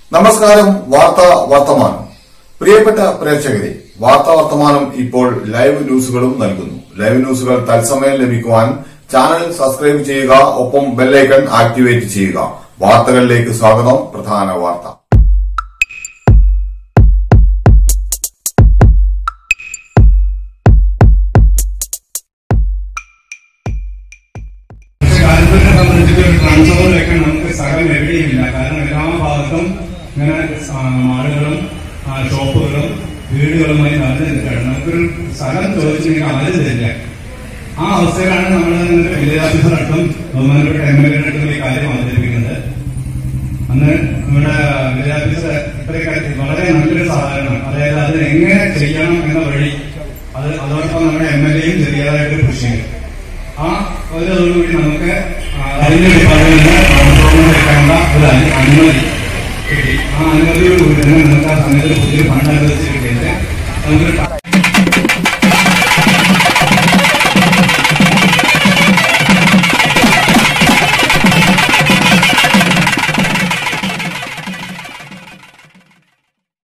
നമസ്കാരം വാർത്താ വർത്തമാനം പ്രിയപ്പെട്ട പ്രേക്ഷകരെ വാർത്താ വർത്തമാനം ഇപ്പോൾ ലൈവ് ന്യൂസുകളും നൽകുന്നു ലൈവ് ന്യൂസുകൾ തത്സമയം ലഭിക്കുവാൻ ചാനൽ സബ്സ്ക്രൈബ് ചെയ്യുക ഒപ്പം ബെല്ലൈക്കൺ ആക്ടിവേറ്റ് ചെയ്യുക വാർത്തകളിലേക്ക് സ്വാഗതം പ്രധാന വാർത്ത പക്ഷെ കാലിക്കറ്റിനെ സംബന്ധിച്ചിട്ട് ഒരു ട്രാൻസ്ഫോമർ വെക്കാൻ നമുക്ക് സ്ഥലം എവിടെയുമില്ല കാരണം എല്ലാ ഭാഗത്തും ഇങ്ങനെ ആ, മാളുകളും ആ, ഷോപ്പുകളും വീടുകളുമായി നിറഞ്ഞു നിൽക്കുകയാണ് നമുക്കൊരു സ്ഥലം ചോദിച്ചിട്ടുണ്ടെങ്കിൽ ആരും തരില്ല ആ അവസ്ഥയിലാണ് നമ്മൾ വിദ്യാഭ്യാസത്തിനടുത്തും ബഹുമാനപ്പെട്ട എം എൽ എയുടെ ഈ കാര്യം അവതരിപ്പിക്കുന്നത് അന്ന് നമ്മുടെ വിദ്യാഭ്യാസ ഇത്രയൊക്കെ വളരെ നല്ലൊരു സഹായമാണ് അതായത് അത് എങ്ങനെ ചെയ്യണം എന്ന വഴി അത് അതോടൊപ്പം നമ്മുടെ എം എൽ എയും ചെറിയതായിട്ട് കൃഷി ചെയ്യും ആ അതോടുകൂടി നമുക്ക് റവന്യൂ ഡിപ്പാർട്ട്മെന്റിന് ട്രാൻസ്ഫോർമർ വെക്കാനുള്ള ഒരു അനു- അനുമതി കിട്ടി ആ അനുമതിയോടുകൂടി തന്നെ നമുക്ക് ആ സമയത്ത് പുതിയ ഫണ്ട് അനുവദിച്ച് കിട്ടിയിട്ട് നമുക്ക്